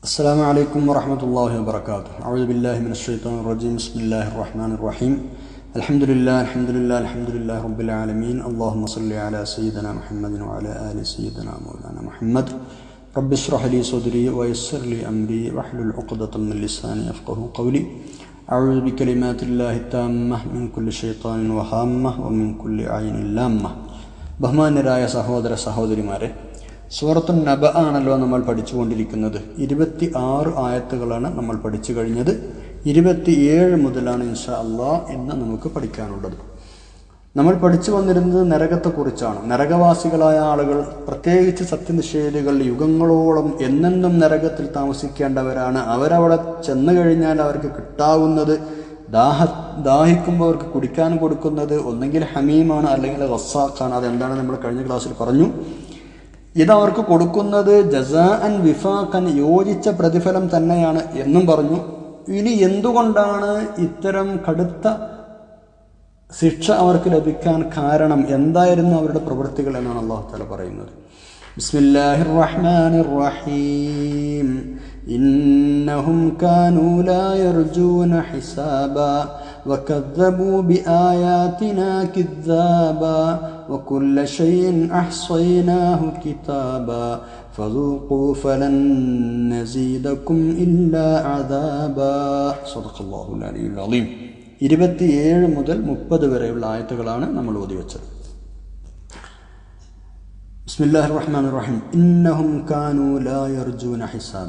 السلام عليكم ورحمة الله وبركاته أعوذ بالله من الشيطان الرجيم بسم الله الرحمن الرحيم الحمد لله الحمد لله الحمد لله رب العالمين اللهم صل على سيدنا محمد وعلى آل سيدنا مولانا محمد رب اشرح لي صدري ويسر لي أمري واحلل عقدة من لساني يفقه قولي أعوذ بكلمات الله التامة من كل شيطان وهامة ومن كل عين لامة ബഹുമാന്യരായ സഹോദര സഹോദരിമാരെ സൂറത്തു നബ ആണല്ലോ നമ്മൾ പഠിച്ചുകൊണ്ടിരിക്കുന്നത് ഇരുപത്തി ആറ് ആയത്തുകളാണ് നമ്മൾ പഠിച്ചു കഴിഞ്ഞത് ഇരുപത്തിയേഴ് മുതലാണ് ഇൻഷാ അള്ളാ ഇന്ന് നമുക്ക് പഠിക്കാനുള്ളത് നമ്മൾ പഠിച്ചു വന്നിരുന്നത് നരകത്തെക്കുറിച്ചാണ് നരകവാസികളായ ആളുകൾ പ്രത്യേകിച്ച് സത്യനിഷേധികൾ യുഗങ്ങളോളം എന്നെന്നും നരകത്തിൽ താമസിക്കേണ്ടവരാണ് അവരവിടെ ചെന്നു കഴിഞ്ഞാൽ അവർക്ക് കിട്ടാവുന്നത് ദാഹ ദാഹിക്കുമ്പോൾ അവർക്ക് കുടിക്കാൻ കൊടുക്കുന്നത് ഒന്നെങ്കിൽ ഹമീമാണ് അല്ലെങ്കിൽ റസാഖാണ് അതെന്താണ് നമ്മൾ കഴിഞ്ഞ ക്ലാസ്സിൽ പറഞ്ഞു ഇതവർക്ക് കൊടുക്കുന്നത് ജസാ അൻ വിഫാഖൻ യോജിച്ച പ്രതിഫലം തന്നെയാണ് എന്നും പറഞ്ഞു ഇനി എന്തുകൊണ്ടാണ് ഇത്തരം കടുത്ത ശിക്ഷ അവർക്ക് ലഭിക്കാൻ കാരണം എന്തായിരുന്നു അവരുടെ പ്രവൃത്തികൾ എന്നാണ് അള്ളാഹു താല പറയുന്നത് ബിസ്മില്ലാഹിർ റഹ്മാനിർ റഹീം إنهم كانوا لا يرجون حسابا وكذبوا بآياتنا كذابا وكل شيء أحصيناه كتابا فذوقوا فلن نزيدكم إلا عذابا صدق الله العلي العظيم ഇരുപത്തിയേഴ് മുതൽ മുപ്പത് വരെയുള്ള ആയത്തുകളാണ് നമ്മൾ ഓതി വെച്ചത് ബിസ്മില്ലാഹിർ റഹ്മാനിർ റഹീം ഇന്നഹും കാനൂ ലാ യർജൂന ഹിസാബ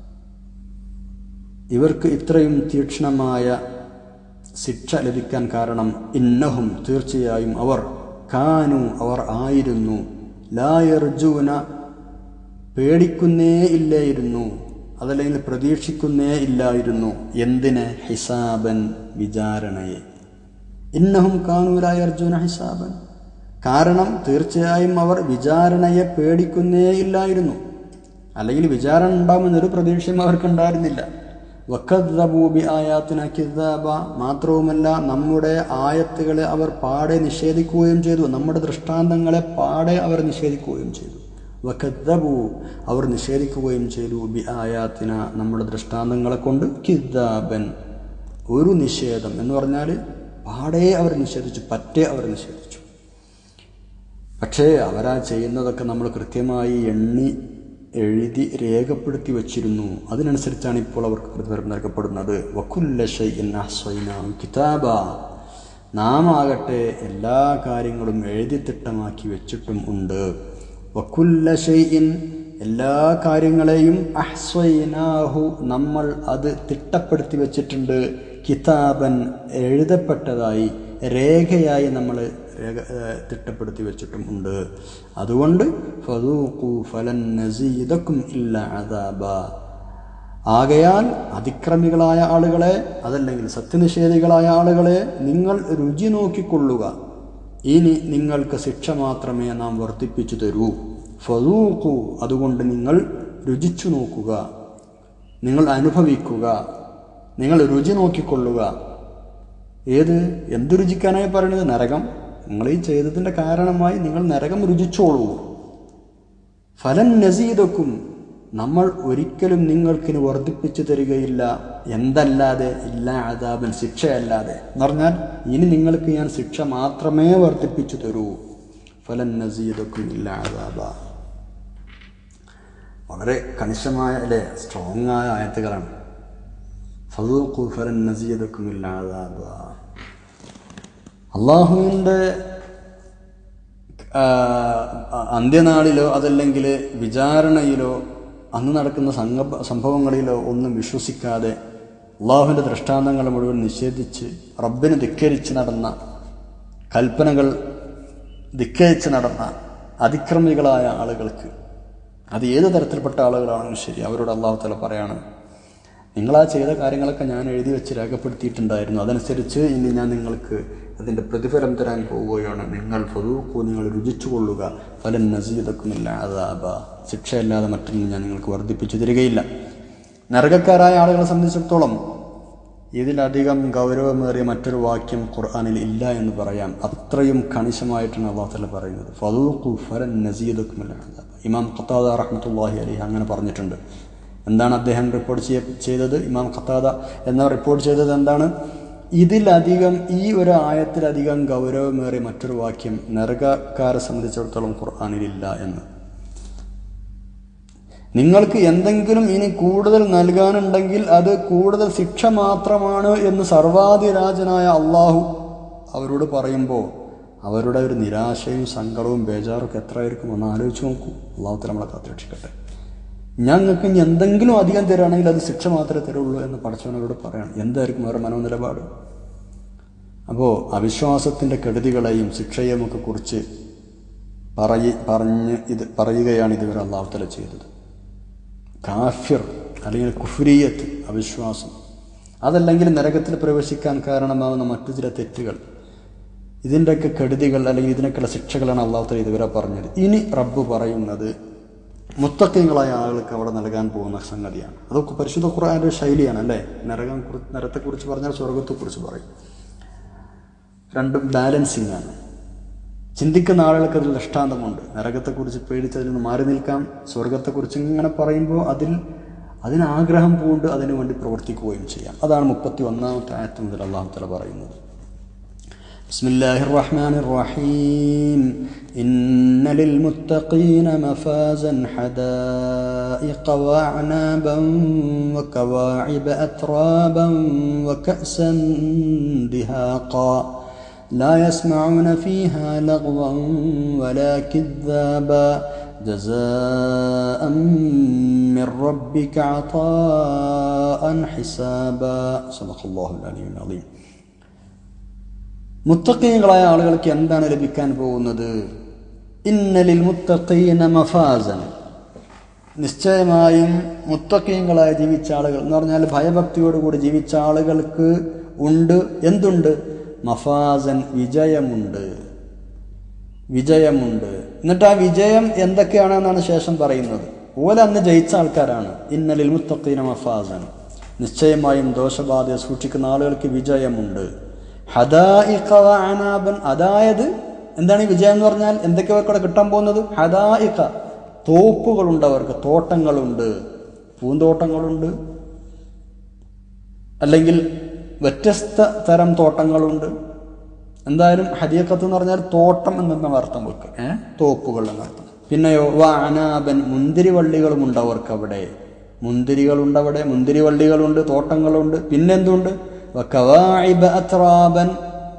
ഇവർക്ക് ഇത്രയും തീക്ഷ്ണമായ ശിക്ഷ ലഭിക്കാൻ കാരണം ഇന്നഹും തീർച്ചയായും അവർ കാനു അവർ ആയിരുന്നു ലായർജുന പേടിക്കുന്നേ ഇല്ലായിരുന്നു അതല്ലെങ്കിൽ പ്രതീക്ഷിക്കുന്നേ ഇല്ലായിരുന്നു എന്തിന് ഹിസാബൻ വിചാരണയെ ഇന്നഹും കാനു ലായർജുന ഹിസാബൻ കാരണം തീർച്ചയായും അവർ വിചാരണയെ പേടിക്കുന്നേ ഇല്ലായിരുന്നു അല്ലെങ്കിൽ വിചാരണ ഉണ്ടാകുമെന്നൊരു പ്രതീക്ഷയും അവർക്കുണ്ടായിരുന്നില്ല വക്കദ്ബൂബി ആയാത്തിന കിതാബ മാത്രവുമല്ല നമ്മുടെ ആയത്തുകളെ അവർ പാടെ നിഷേധിക്കുകയും ചെയ്തു നമ്മുടെ ദൃഷ്ടാന്തങ്ങളെ പാടെ അവർ നിഷേധിക്കുകയും ചെയ്തു വക്കദ്ബു അവർ നിഷേധിക്കുകയും ചെയ്തു ബി ആയാത്തിന നമ്മുടെ ദൃഷ്ടാന്തങ്ങളെ കൊണ്ട് കിതാബൻ ഒരു നിഷേധം എന്ന് പറഞ്ഞാൽ പാടെ അവർ നിഷേധിച്ചു പറ്റേ അവർ നിഷേധിച്ചു പക്ഷേ അവരാ ചെയ്യുന്നതൊക്കെ നമ്മൾ കൃത്യമായി എണ്ണി എഴുതി രേഖപ്പെടുത്തി വച്ചിരുന്നു അതിനനുസരിച്ചാണ് ഇപ്പോൾ അവർക്ക് പ്രതിഫലം നൽകപ്പെടുന്നത് കിതാബ നാം ആകട്ടെ എല്ലാ കാര്യങ്ങളും എഴുതി തിട്ടമാക്കി വെച്ചിട്ടും ഉണ്ട് വക്കുല്ല ഷെയ്യിൻ എല്ലാ കാര്യങ്ങളെയും അഹ്സ്വൈനാഹു നമ്മൾ അത് തിട്ടപ്പെടുത്തി വെച്ചിട്ടുണ്ട് കിതാബൻ എഴുതപ്പെട്ടതായി രേഖയായി നമ്മൾ രേഖ തിട്ടപ്പെടുത്തി വെച്ചിട്ടും ഉണ്ട് അതുകൊണ്ട് ഫതൂഖു ഫലൻ നസീദക്കും ഇല്ല അദാബ ആകയാൽ അതിക്രമികളായ ആളുകളെ അതല്ലെങ്കിൽ സത്യനിഷേധികളായ ആളുകളെ നിങ്ങൾ രുചി നോക്കിക്കൊള്ളുക ഇനി നിങ്ങൾക്ക് ശിക്ഷ മാത്രമേ നാം വർദ്ധിപ്പിച്ചു തരൂ ഫതൂഖു അതുകൊണ്ട് നിങ്ങൾ രുചിച്ചു നോക്കുക നിങ്ങൾ അനുഭവിക്കുക നിങ്ങൾ രുചി നോക്കിക്കൊള്ളുക ഏത് എന്ത് രുചിക്കാനായി പറയുന്നത് നരകം നിങ്ങൾ ഈ ചെയ്തതിൻ്റെ കാരണമായി നിങ്ങൾ നരകം രുചിച്ചോളൂ ഫലൻ നസീദക്കും നമ്മൾ ഒരിക്കലും നിങ്ങൾക്കിന് വർദ്ധിപ്പിച്ചു തരികയില്ല എന്തല്ലാതെ ഇല്ല അതാപൻ ശിക്ഷയല്ലാതെ എന്ന് പറഞ്ഞാൽ ഇനി നിങ്ങൾക്ക് ഞാൻ ശിക്ഷ മാത്രമേ വർദ്ധിപ്പിച്ചു തരൂ ഫലൻ നസീദക്കും ഇല്ല അതാബ വളരെ കണിശമായ അല്ലേ സ്ട്രോങ് ആയ ആയത്തുകളാണ് ഫതൂഖു ഫലൻ നസീദക്കും ഇല്ല അതാബ അള്ളാഹുവിൻ്റെ അന്ത്യനാളിലോ അതല്ലെങ്കിൽ വിചാരണയിലോ അന്ന് നടക്കുന്ന സംഘ സംഭവങ്ങളിലോ ഒന്നും വിശ്വസിക്കാതെ അള്ളാഹുവിൻ്റെ ദൃഷ്ടാന്തങ്ങൾ മുഴുവൻ നിഷേധിച്ച് റബ്ബിനെ ധിക്കരിച്ച് നടന്ന കൽപ്പനകൾ ധിക്കരിച്ച് നടന്ന അതിക്രമികളായ ആളുകൾക്ക് അത് ഏത് തരത്തിൽപ്പെട്ട ആളുകളാണെങ്കിലും ശരി അവരോട് അള്ളാഹു തല പറയാണ് നിങ്ങളാ ചെയ്ത കാര്യങ്ങളൊക്കെ ഞാൻ എഴുതി വെച്ച് രേഖപ്പെടുത്തിയിട്ടുണ്ടായിരുന്നു അതനുസരിച്ച് ഇനി ഞാൻ നിങ്ങൾക്ക് അതിൻ്റെ പ്രതിഫലം തരാൻ പോവുകയാണ് നിങ്ങൾ ഫതൂക്കു നിങ്ങൾ രുചിച്ചുകൊള്ളുക ഫലൻ നസീദക്കുമില്ല അതാബ ശിക്ഷയല്ലാതെ മറ്റൊന്നും ഞാൻ നിങ്ങൾക്ക് വർദ്ധിപ്പിച്ചു തരികയില്ല നരകക്കാരായ ആളുകളെ സംബന്ധിച്ചിടത്തോളം ഇതിലധികം ഗൗരവമേറിയ മറ്റൊരു വാക്യം ഖുർആാനിൽ ഇല്ല എന്ന് പറയാം അത്രയും കണിശമായിട്ടാണ് അള്ളാഹു പറയുന്നത് ഫതൂഖു ഫലൻ നസീദക്കുമില്ല അതാബ ഇമാം ഖത്താദ റഹ്മത്തുല്ലാഹി അലി അങ്ങനെ പറഞ്ഞിട്ടുണ്ട് എന്താണ് അദ്ദേഹം റിപ്പോർട്ട് ചെയ്യ ചെയ്തത് ഇമാം ഖത്താദ എന്ന റിപ്പോർട്ട് ചെയ്തത് എന്താണ് ഇതിലധികം ഈ ഒരു ആയത്തിലധികം ഗൗരവമേറിയ മറ്റൊരു വാക്യം നരകക്കാരെ സംബന്ധിച്ചിടത്തോളം ഖുർആാനിലില്ല എന്ന് നിങ്ങൾക്ക് എന്തെങ്കിലും ഇനി കൂടുതൽ നൽകാനുണ്ടെങ്കിൽ അത് കൂടുതൽ ശിക്ഷ മാത്രമാണ് എന്ന് സർവാധിരാജനായ അള്ളാഹു അവരോട് പറയുമ്പോൾ അവരുടെ ഒരു നിരാശയും സങ്കടവും ബേജാറൊക്കെ എത്രയായിരിക്കും ഒന്ന് ആലോചിച്ച് നോക്കൂ അള്ളാഹുത്തെ നമ്മളെ കാത്തുരക്ഷിക്കട്ടെ ഞങ്ങൾക്ക് ഇനി എന്തെങ്കിലും അധികം തരാണെങ്കിൽ അത് ശിക്ഷ മാത്രമേ തരുള്ളൂ എന്ന് പഠിച്ചവനോട് പറയണം എന്തായിരിക്കും അവരുടെ മനോനിലപാട് അപ്പോൾ അവിശ്വാസത്തിൻ്റെ കെടുതികളെയും ശിക്ഷയെയും ഒക്കെ കുറിച്ച് പറയി പറഞ്ഞ് ഇത് പറയുകയാണ് ഇതുവരെ അള്ളാഹുത്തല ചെയ്തത് കാഫിർ അല്ലെങ്കിൽ കുഫ്രീയത്ത് അവിശ്വാസം അതല്ലെങ്കിൽ നരകത്തിൽ പ്രവേശിക്കാൻ കാരണമാകുന്ന മറ്റു ചില തെറ്റുകൾ ഇതിൻ്റെയൊക്കെ കെടുതികൾ അല്ലെങ്കിൽ ഇതിനൊക്കെയുള്ള ശിക്ഷകളാണ് അള്ളാഹുത്തല ഇതുവരെ പറഞ്ഞത് ഇനി റബ്ബ് പറയുന്നത് മുത്തക്കങ്ങളായ ആളുകൾക്ക് അവിടെ നൽകാൻ പോകുന്ന സംഗതിയാണ് അതൊക്കെ പരിശുദ്ധ ഖുർആൻ്റെ ഒരു ശൈലിയാണ് അല്ലേ നരകം കുറി നരത്തെക്കുറിച്ച് പറഞ്ഞാൽ സ്വർഗത്തെക്കുറിച്ച് പറയും രണ്ടും ബാലൻസിങ് ആണ് ചിന്തിക്കുന്ന ആളുകൾക്ക് അതിൽ ദൃഷ്ടാന്തമുണ്ട് നരകത്തെക്കുറിച്ച് പേടിച്ച് അതിൽ നിന്ന് മാറി നിൽക്കാം സ്വർഗത്തെക്കുറിച്ച് ഇങ്ങനെ പറയുമ്പോൾ അതിൽ അതിന് ആഗ്രഹം പൂണ്ട് അതിനു വേണ്ടി പ്രവർത്തിക്കുകയും ചെയ്യാം അതാണ് മുപ്പത്തി ഒന്നാമത്തെ ആയത്ത് മുതൽ അള്ളാഹു തല പറയുന്നത് بسم الله الرحمن الرحيم إن للمتقين مفازا حدائق وأعنابا وكواعب أترابا وكأسا دهاقا لا يسمعون فيها لغوا ولا كذابا جزاء من ربك عطاء حسابا صدق الله العلي العظيم മുത്തക്കീങ്ങളായ ആളുകൾക്ക് എന്താണ് ലഭിക്കാൻ പോകുന്നത് ഇന്നലിൽ മുത്തക്കീന മഫാസൻ നിശ്ചയമായും മുത്തക്കീങ്ങളായി ജീവിച്ച ആളുകൾ എന്ന് പറഞ്ഞാൽ ഭയഭക്തിയോടുകൂടി ജീവിച്ച ആളുകൾക്ക് ഉണ്ട് എന്തുണ്ട് മഫാസൻ വിജയമുണ്ട് വിജയമുണ്ട് എന്നിട്ട് ആ വിജയം എന്തൊക്കെയാണെന്നാണ് ശേഷം പറയുന്നത് ഓല അന്ന് ജയിച്ച ആൾക്കാരാണ് ഇന്നലിൽ മുത്തക്കീന മഫാസൻ നിശ്ചയമായും ദോഷബാധ സൂക്ഷിക്കുന്ന ആളുകൾക്ക് വിജയമുണ്ട് ഹദായിഖ വ അനാബൻ അതായത് എന്താണ് ഈ വിജയം എന്ന് പറഞ്ഞാൽ എന്തൊക്കെ അവർക്കവിടെ കിട്ടാൻ പോകുന്നത് ഹദായിഖ തോപ്പുകളുണ്ട് അവർക്ക് തോട്ടങ്ങളുണ്ട് പൂന്തോട്ടങ്ങളുണ്ട് അല്ലെങ്കിൽ വ്യത്യസ്ത തരം തോട്ടങ്ങളുണ്ട് എന്തായാലും ഹദിയക്കത്ത് എന്ന് പറഞ്ഞാൽ തോട്ടം എന്ന അർത്ഥം വെക്കുക ഏ തോപ്പുകൾ എന്നർത്ഥം പിന്നെയോ വ അനാബൻ മുന്തിരിവള്ളികളും ഉണ്ട് അവർക്ക് അവിടെ മുന്തിരികളുണ്ട് അവിടെ മുന്തിരിവള്ളികളുണ്ട് തോട്ടങ്ങളുണ്ട് പിന്നെന്തുണ്ട് വക്കവാഇബ അത്രാബൻ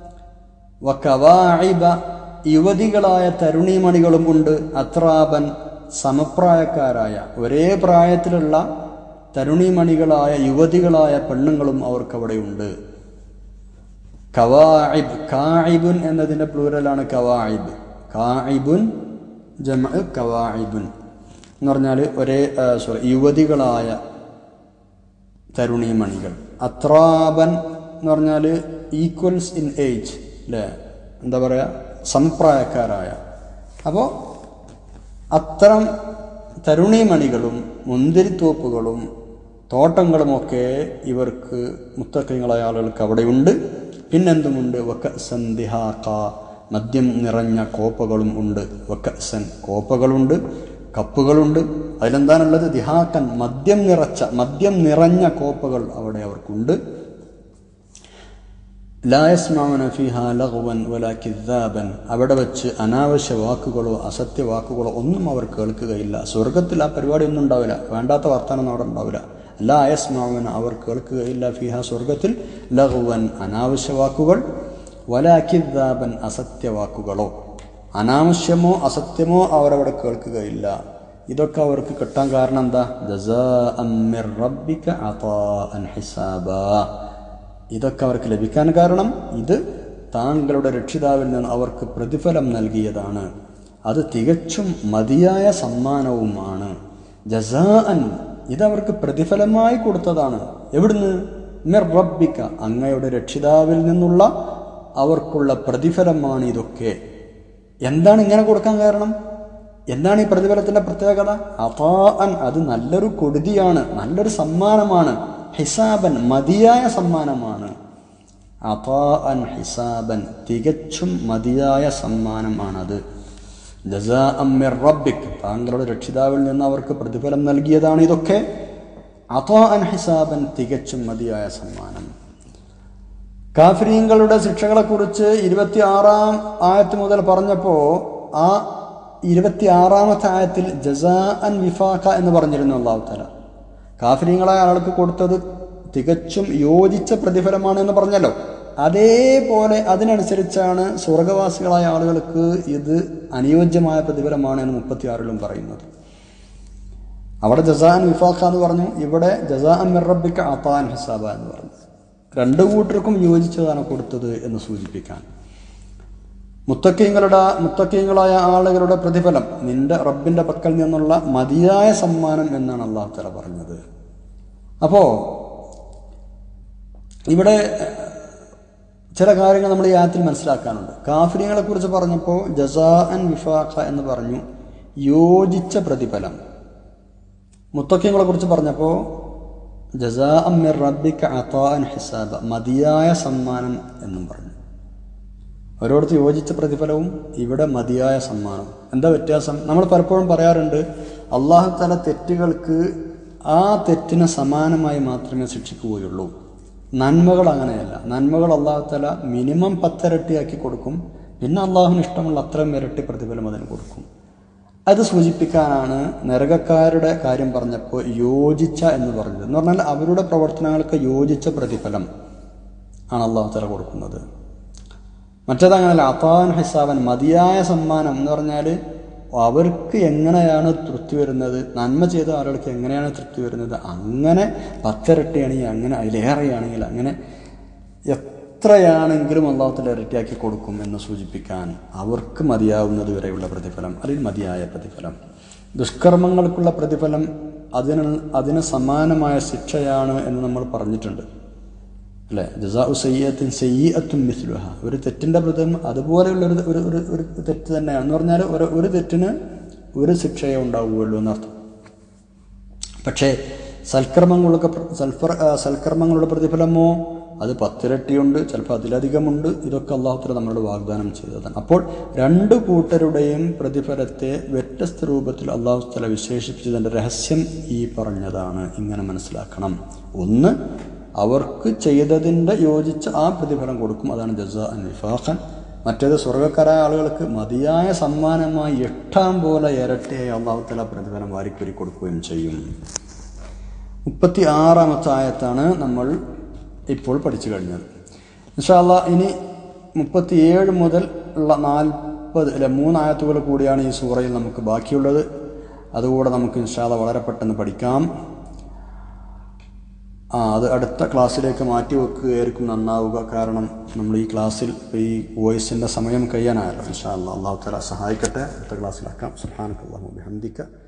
വക്കവാഇബ യുവതികളായ തരുണിമണികളും ഉണ്ട് അത്രാബൻ സമപ്രായക്കാരായ ഒരേ പ്രായത്തിലുള്ള തരുണിമണികളായ യുവതികളായ പെണ്ണുങ്ങളും അവർക്കവിടെയുണ്ട് കവാഇബ് കായിബുൻ എന്നതിൻ്റെ പ്ലൂരലാണ് കവായിബ് കായിബുൻ ജമ കവായിബുൻ എന്ന് പറഞ്ഞാൽ ഒരേ സോറി യുവതികളായ തരുണീമണികൾ അത്രാബൻ എന്ന് പറഞ്ഞാൽ ഈക്വൽസ് ഇൻ ഏജ് അല്ലേ എന്താ പറയുക സംപ്രായക്കാരായ അപ്പോൾ അത്തരം തരുണീമണികളും മുന്തിരിത്തോപ്പുകളും തോട്ടങ്ങളുമൊക്കെ ഇവർക്ക് മുത്തക്കങ്ങളായ ആളുകൾക്ക് അവിടെയുണ്ട് പിന്നെന്തുമുണ്ട് വക്കസൻ ദിഹാക്ക മദ്യം നിറഞ്ഞ കോപ്പകളും ഉണ്ട് വക്കസൻ കോപ്പകളുണ്ട് കപ്പുകളുണ്ട് അതിലെന്താണുള്ളത് ദിഹാക്കൻ മദ്യം നിറച്ച മദ്യം നിറഞ്ഞ കോപ്പകൾ അവിടെ അവർക്കുണ്ട് ലായസ്മാവന ഫിഹ ലഘുവൻ വല കിദ്ദാബൻ അവിടെ വെച്ച് അനാവശ്യ വാക്കുകളോ അസത്യ വാക്കുകളോ ഒന്നും അവർ കേൾക്കുകയില്ല സ്വർഗത്തിൽ ആ പരിപാടി ഒന്നും ഉണ്ടാവില്ല വേണ്ടാത്ത വർത്തമാനം അവിടെ ഉണ്ടാവില്ല ലായസ്മാവന അവർ കേൾക്കുകയില്ല ഫിഹ സ്വർഗത്തിൽ ലഘുവൻ അനാവശ്യ വാക്കുകൾ വല കിദ്ദാബൻ അസത്യ വാക്കുകളോ അനാവശ്യമോ അസത്യമോ അവരവിടെ കേൾക്കുകയില്ല ഇതൊക്കെ അവർക്ക് കിട്ടാൻ കാരണം എന്താ ജസാ അമ്മിർ റബ്ബിക അതാഅൻ ഹിസാബാ ഇതൊക്കെ അവർക്ക് ലഭിക്കാൻ കാരണം ഇത് താങ്കളുടെ രക്ഷിതാവിൽ നിന്ന് അവർക്ക് പ്രതിഫലം നൽകിയതാണ് അത് തികച്ചും മതിയായ സമ്മാനവുമാണ് ജസാഅൻ ഇതവർക്ക് പ്രതിഫലമായി കൊടുത്തതാണ് എവിടുന്ന് മിർ റബ്ബിക്ക അങ്ങയുടെ രക്ഷിതാവിൽ നിന്നുള്ള അവർക്കുള്ള പ്രതിഫലമാണ് ഇതൊക്കെ എന്താണ് ഇങ്ങനെ കൊടുക്കാൻ കാരണം എന്താണ് ഈ പ്രതിഫലത്തിന്റെ പ്രത്യേകത അതാൻ അത് നല്ലൊരു കൊടുതിയാണ് നല്ലൊരു സമ്മാനമാണ് ഹിസാബൻ മതിയായ സമ്മാനമാണ് അതാൻ ഹിസാബൻ തികച്ചും മതിയായ സമ്മാനമാണത് ജസാ അമ്മിർ റബ്ബിക് താങ്കളുടെ രക്ഷിതാവിൽ നിന്ന് അവർക്ക് പ്രതിഫലം നൽകിയതാണ് ഇതൊക്കെ അതോ അൻ ഹിസാബൻ തികച്ചും മതിയായ സമ്മാനം കാഫിരീങ്ങളുടെ ശിക്ഷകളെക്കുറിച്ച് ഇരുപത്തി ആറാം ആയത്ത് മുതൽ പറഞ്ഞപ്പോൾ ആ ഇരുപത്തി ആറാമത്തെ ആയത്തിൽ ജസാ അൻ വിഫാഖ എന്ന് പറഞ്ഞിരുന്നു അള്ളാഹു തല കാഫിരീങ്ങളായ ആൾക്ക് കൊടുത്തത് തികച്ചും യോജിച്ച പ്രതിഫലമാണ് എന്ന് പറഞ്ഞല്ലോ അതേപോലെ അതിനനുസരിച്ചാണ് സ്വർഗവാസികളായ ആളുകൾക്ക് ഇത് അനുയോജ്യമായ പ്രതിഫലമാണ് എന്ന് മുപ്പത്തിയാറിലും പറയുന്നത് അവിടെ ജസാൻ വിഫാഖ എന്ന് പറഞ്ഞു ഇവിടെ ജസാ മിറബിക്ക അത്താൻ ഹിസാബ എന്ന് പറഞ്ഞു രണ്ടു കൂട്ടർക്കും യോജിച്ചതാണ് കൊടുത്തത് എന്ന് സൂചിപ്പിക്കാൻ മുത്തക്കീങ്ങളുടെ മുത്തക്കീങ്ങളായ ആളുകളുടെ പ്രതിഫലം നിന്റെ റബ്ബിന്റെ പക്കൽ നിന്നുള്ള മതിയായ സമ്മാനം എന്നാണ് അള്ളാഹു തല പറഞ്ഞത് അപ്പോ ഇവിടെ ചില കാര്യങ്ങൾ നമ്മൾ ഈ ആയത്തിൽ മനസ്സിലാക്കാനുണ്ട് കാഫിര്യങ്ങളെ കുറിച്ച് പറഞ്ഞപ്പോൾ ജസാ അൻ വിഫാഖ എന്ന് പറഞ്ഞു യോജിച്ച പ്രതിഫലം മുത്തക്കിങ്ങളെ കുറിച്ച് പറഞ്ഞപ്പോൾ ജസാ അമ്മിർ റബ്ബിക്ക അതാൻ ഹിസാബ മതിയായ സമ്മാനം എന്നും പറഞ്ഞു ഓരോരുത്തർ യോജിച്ച പ്രതിഫലവും ഇവിടെ മതിയായ സമ്മാനം എന്താ വ്യത്യാസം നമ്മൾ പലപ്പോഴും പറയാറുണ്ട് അള്ളാഹു തല തെറ്റുകൾക്ക് ആ തെറ്റിന് സമാനമായി മാത്രമേ ശിക്ഷിക്കുകയുള്ളൂ നന്മകൾ അങ്ങനെയല്ല നന്മകൾ അള്ളാഹു തല മിനിമം പത്തിരട്ടിയാക്കി കൊടുക്കും പിന്നെ അള്ളാഹുവിന് ഇഷ്ടമുള്ള അത്രയും ഇരട്ടി പ്രതിഫലം അതിന് കൊടുക്കും അത് സൂചിപ്പിക്കാനാണ് നരകക്കാരുടെ കാര്യം പറഞ്ഞപ്പോൾ യോജിച്ച എന്ന് പറഞ്ഞത് എന്ന് പറഞ്ഞാൽ അവരുടെ പ്രവർത്തനങ്ങൾക്ക് യോജിച്ച പ്രതിഫലം ആണ് അള്ളാഹു തല കൊടുക്കുന്നത് മറ്റേതങ്ങനല്ല അതാൻ ഹിസാബൻ മതിയായ സമ്മാനം എന്ന് പറഞ്ഞാൽ അവർക്ക് എങ്ങനെയാണ് തൃപ്തി വരുന്നത് നന്മ ചെയ്ത ആളുകൾക്ക് എങ്ങനെയാണ് തൃപ്തി വരുന്നത് അങ്ങനെ പത്തിരട്ടിയാണെങ്കിൽ അങ്ങനെ അതിലേറെയാണെങ്കിൽ അങ്ങനെ എത്രയാണെങ്കിലും അള്ളാഹത്തിൽ ഇരട്ടിയാക്കി കൊടുക്കും എന്ന് സൂചിപ്പിക്കാൻ അവർക്ക് മതിയാവുന്നത് വരെയുള്ള പ്രതിഫലം അല്ലെങ്കിൽ മതിയായ പ്രതിഫലം ദുഷ്കർമ്മങ്ങൾക്കുള്ള പ്രതിഫലം അതിന് അതിന് സമാനമായ ശിക്ഷയാണ് എന്ന് നമ്മൾ പറഞ്ഞിട്ടുണ്ട് അല്ലേ ജസാ സയ്യത്തിൻ സയ്യത്തും മിസ്ലുഹ ഒരു തെറ്റിൻ്റെ പ്രതിഫലം അതുപോലെയുള്ള ഒരു ഒരു ഒരു ഒരു തെറ്റ് തന്നെയാണ് എന്ന് പറഞ്ഞാൽ ഒരു ഒരു തെറ്റിന് ഒരു ശിക്ഷയേ ഉണ്ടാവുകയുള്ളൂ എന്നർത്ഥം പക്ഷേ സൽക്കർമ്മങ്ങളൊക്കെ സൽഫർ സൽക്കർമ്മങ്ങളുടെ പ്രതിഫലമോ അത് പത്തിരട്ടിയുണ്ട് ചിലപ്പോൾ അതിലധികമുണ്ട് ഇതൊക്കെ അള്ളാഹുത്തല നമ്മളോട് വാഗ്ദാനം ചെയ്തതാണ് അപ്പോൾ രണ്ട് കൂട്ടരുടെയും പ്രതിഫലത്തെ വ്യത്യസ്ത രൂപത്തിൽ അള്ളാഹുത്തല വിശേഷിപ്പിച്ചതിൻ്റെ രഹസ്യം ഈ പറഞ്ഞതാണ് ഇങ്ങനെ മനസ്സിലാക്കണം ഒന്ന് അവർക്ക് ചെയ്തതിൻ്റെ യോജിച്ച ആ പ്രതിഫലം കൊടുക്കും അതാണ് ജസ അൻ വിഫാഖൻ മറ്റേത് സ്വർഗക്കാരായ ആളുകൾക്ക് മതിയായ സമ്മാനമായി എട്ടാം പോലെ ഇരട്ടിയായി അള്ളാഹുത്തല പ്രതിഫലം വാരിക്കുരി കൊടുക്കുകയും ചെയ്യും മുപ്പത്തി ആറാമത്തെ ആയത്താണ് നമ്മൾ ഇപ്പോൾ പഠിച്ചു കഴിഞ്ഞത് ഇൻഷാല്ല ഇനി മുപ്പത്തിയേഴ് മുതൽ ഉള്ള നാൽപ്പത് അല്ലെ മൂന്നായത്തുകൾ കൂടിയാണ് ഈ സൂറയിൽ നമുക്ക് ബാക്കിയുള്ളത് അതുകൂടെ നമുക്ക് ഇൻഷാല്ല വളരെ പെട്ടെന്ന് പഠിക്കാം ആ അത് അടുത്ത ക്ലാസ്സിലേക്ക് മാറ്റി വെക്കുകയായിരിക്കും നന്നാവുക കാരണം നമ്മൾ ഈ ക്ലാസ്സിൽ ഈ വോയിസിൻ്റെ സമയം കഴിയാനായല്ലോ ഇൻഷാ അല്ലാ അള്ളാഹു തല സഹായിക്കട്ടെ അടുത്ത ക്ലാസ്സിലാക്കാം സുഹാനക്കല്ലാഹു ബിഹംദിക്ക